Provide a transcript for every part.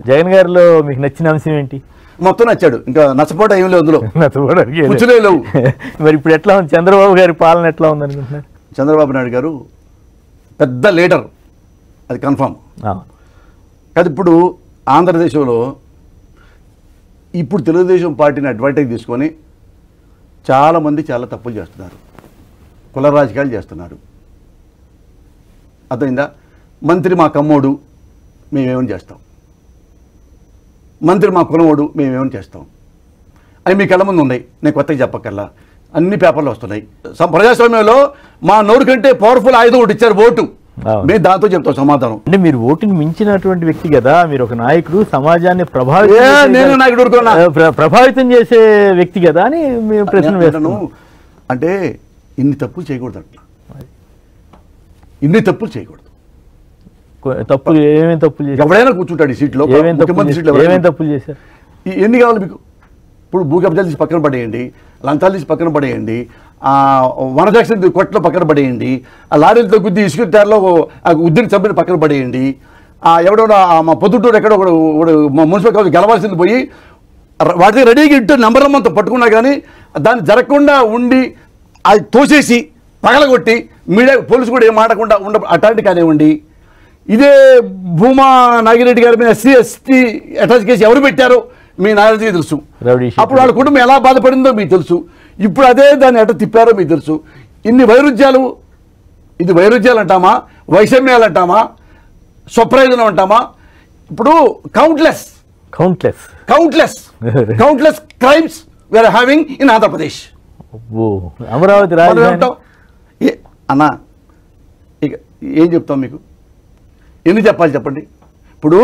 జగన్ గారిలో మీకు నచ్చిన అంశం ఏంటి మొత్తం నచ్చాడు ఇంకా నచ్చపోవడం ఏం లేదు అందులో నాతో కూడా అడిగేది. కూర్చునే లేవు మరి ఇప్పుడు ఎట్లా ఉంది చంద్రబాబు గారి పాలన ఎట్లా ఉంది అనుకుంటున్నారు చంద్రబాబు నాయుడు గారు పెద్ద లీడర్ అది కన్ఫామ్ అవును. కాదు ఇప్పుడు ఆంధ్రదేశంలో ఇప్పుడు తెలుగుదేశం పార్టీని అడ్వాంటేజ్ తీసుకొని చాలామంది చాలా తప్పులు చేస్తున్నారు కుల రాజకీయాలు చేస్తున్నారు అర్థమైందా మంత్రి మా కమ్మోడు మేమేమని చేస్తాం మంత్రి మా కులమోడు మేమేమని చేస్తాం అవి మీ కళ్ళ ముందు ఉన్నాయి నేను కొత్తగా చెప్పక్కర్లా అన్ని పేపర్లు వస్తున్నాయి సమ- ప్రజాస్వామ్యంలో మా నోరు కంటే పవర్ఫుల్ ఆయుధం ఒకటి ఇచ్చారు ఓటు అవును. మేము దాంతో చెప్తాం సమాధానం అంటే మీరు ఓటుని మించినటువంటి వ్యక్తి కదా మీరు ఒక నాయకుడు సమాజాన్ని ప్రభావితం ఏ, చేసే- నేను నాయకుడు ఊరుకోనా? ఆ, ప్ర- ప్రభావితం చేసే వ్యక్తి కదా అని మేము ప్రశ్న నేను వేస్తాను అంటాను, అంటే ఇన్ని తప్పులు చేయకూడదు అట్లా ఇన్ని తప్పులు చేయకూడదు తప్పులు ఏమేమి తప్పులు చేశారు ఎవడైనా కూర్చుంటాడు ఈ సీట్లో ఏమేమి తప్పులు ముఖ్యమంత్రి సీట్లో చేశారు? ఏమేమి ఎవరైనా- తప్పులు చేశారు ఈ- ఎన్ని కావాలి మీకు ఇప్పుడు భూ కబ్జాలు తీసి పక్కన పడేయండి లంచాలు తీసి పక్కన పడేయండి ఆ వనజాక్షన్ కొట్లో పక్కన పడేయండి ఆ లారీలతో గుద్ది ఇసుక తేరలో ఆ ఉద్దిని చంపిన పక్కన పడేయండి ఆ ఎవడో ఆ మా పొద్దుటూరు ఎక్కడో ఒకడు ఒకడు మా మున్సిపల్ కౌన్సిల్ గెలవాల్సింది పోయి ర- వాటి రెడీగా ఇంటూ నెంబర్ అంతా పట్టుకున్నా కానీ దాన్ని జరగకుండా ఉండి అది తోసేసి పగలగొట్టి మీడియా పోలీసు కూడా ఏం మాడకుండా ఉండ అట్లాంటి కానివ్వండి ఇదే భూమా నాగిరెడ్డి గారి మీద ఎస్సీ ఎస్టీ అటాచ్ కేసు ఎవరు పెట్టారో మీ నాయకుడికి తెలుసు రౌడీ షీటర్. అప్పుడు వాళ్ళ కుటుంబం ఎలా బాధపడిందో మీకు తెలుసు ఇప్పుడు అదే దాన్ని ఎట తిప్పారో మీకు తెలుసు ఇన్ని వైరుధ్యాలు ఇది వైరుధ్యాలు అంటామా వైషమ్యాలు అంటామా స్వప్రయోజనం అంటామా ఇప్పుడు countless countless countless countless crimes we're having in Andhra Pradesh ఓ అమరావతి మనం రాజధాని ఏమంటాం? ఏ అన్నా ఇక ఏం చెప్తాం మీకు ఎన్ని చెప్పాలి చెప్పండి ఇప్పుడు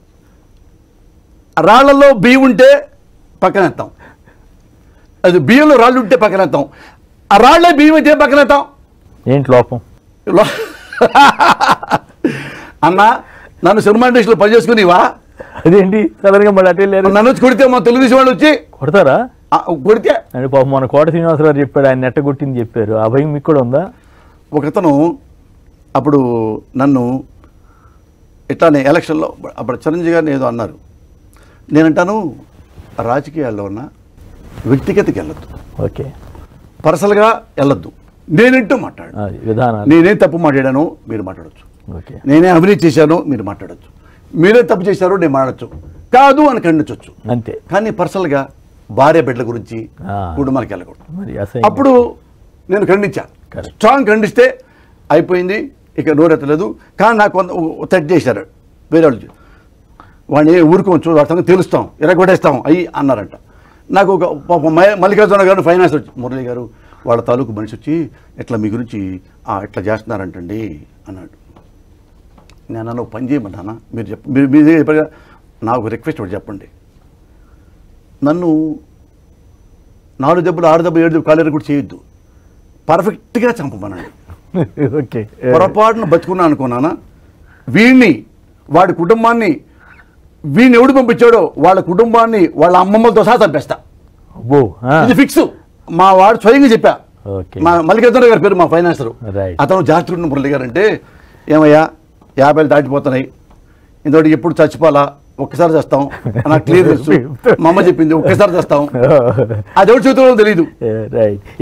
రాళ్లలో బియ్యం ఉంటే పక్కనేస్తాం అది బియ్యంలో రాళ్ళు ఉంటే పక్కనేస్తాం ఆ రాళ్ళే బియ్యం అయితే పక్కనేస్తాం ఏంటి లోపం లో- అన్నా నన్ను సినిమా ఇండస్ట్రీలో పనిచేసుకునివా అదేంటి సడన్ గా మళ్ళీ అటు వెళ్ళారు నన్ను వచ్చి కొడితే మా తెలుగుదేశం వాళ్ళు వచ్చి కొడతారా ఆ, కొడితే అంటే పాపం మన కోట శ్రీనివాసరావు చెప్పాడు ఆయన నెట్టగొట్టింది చెప్పారు ఆ భయం మీకు కూడా ఉందా ఒకతను అప్పుడు నన్ను ఇట్లానే ఎలక్షన్లో అప్పుడు చిరంజీవి గారిని ఏదో అన్నారు నేనంటాను రాజకీయాల్లో ఉన్న వ్యక్తిగతకి వెళ్ళొద్దు ఓకే పర్సనల్గా వెళ్ళొద్దు నేనేంటో మాట్లాడు అది విధానాలు నేనేం తప్పు మాట్లాడానో మీరు మాట్లాడచ్చు ఓకే నేనే అవినీతి చేశానో మీరు మాట్లాడచ్చు మీరే తప్పు చేశారో నేను మాట్లాడచ్చు కాదు అని ఖండించవచ్చు అంతే కానీ పర్సనల్గా భార్య బిడ్డల గురించి ఆ. కుటుంబానికి వెళ్ళకూడదు మరి అసహ్యం. అప్పుడు నేను ఖండించాను Correct. స్ట్రాంగ్ ఖండిస్తే అయిపోయింది ఇక నోరెత్తలేదు కానీ నాకు కొంత థ్రెట్ చేశారు వేరే వాళ్ళు వాడిని ఊరుకోవచ్చు వాడి సంగతి తెలుస్తాం ఎరగొట్టేస్తాం అయ్యి అన్నారంట నాకు ఒక పాపం మ- మల్లికార్జున గారు ఫైనాన్స్ వచ్చి మురళి గారు వాళ్ళ తాలూకు మనిషి వచ్చి ఇట్లా మీ గురించి "ఆ, ఇట్లా చేస్తున్నారంటండి అన్నాడు నేను అన్నాను "ఒక పని చేయమన్నానా మీరు చెప్ప మీరు మీ దగ్గర చెప్పారు కదా, నాకు రిక్వెస్ట్ ఒకటి చెప్పండి నన్ను నాలుగు దెబ్బలు ఆరు దెబ్బలు ఏడు దెబ్బలు కాలేరు కూడా చేయొద్దు పర్ఫెక్ట్గా చంపమనండి ఓకే పొరపాటున బతుకున్నా అనుకున్నానా వీడిని వాడి కుటుంబాన్ని వీడిని ఎవడు పంపించాడో వాళ్ళ కుటుంబాన్ని వాళ్ళ అమ్మమ్మలతో సహా చంపేస్తా అబ్బో ఆ. ఇది ఫిక్స్ మా వాడు స్వయంగా చెప్పా ఓకే మా మల్లికార్జున గారి పేరు మా ఫైనాన్సర్ Right. అతను జాస్తి మురళి గారు అంటే ఏమయ్యా యాభైలు దాటిపోతున్నాయి ఇంతటి ఎప్పుడు చచ్చిపోవాలా ఒక్కసారి చేస్తాం నాకు క్లియర్ తెలుసు మా అమ్మ చెప్పింది ఒక్కసారి చేస్తాం అది ఎవరి చేతుల్లో తెలియదు రైట్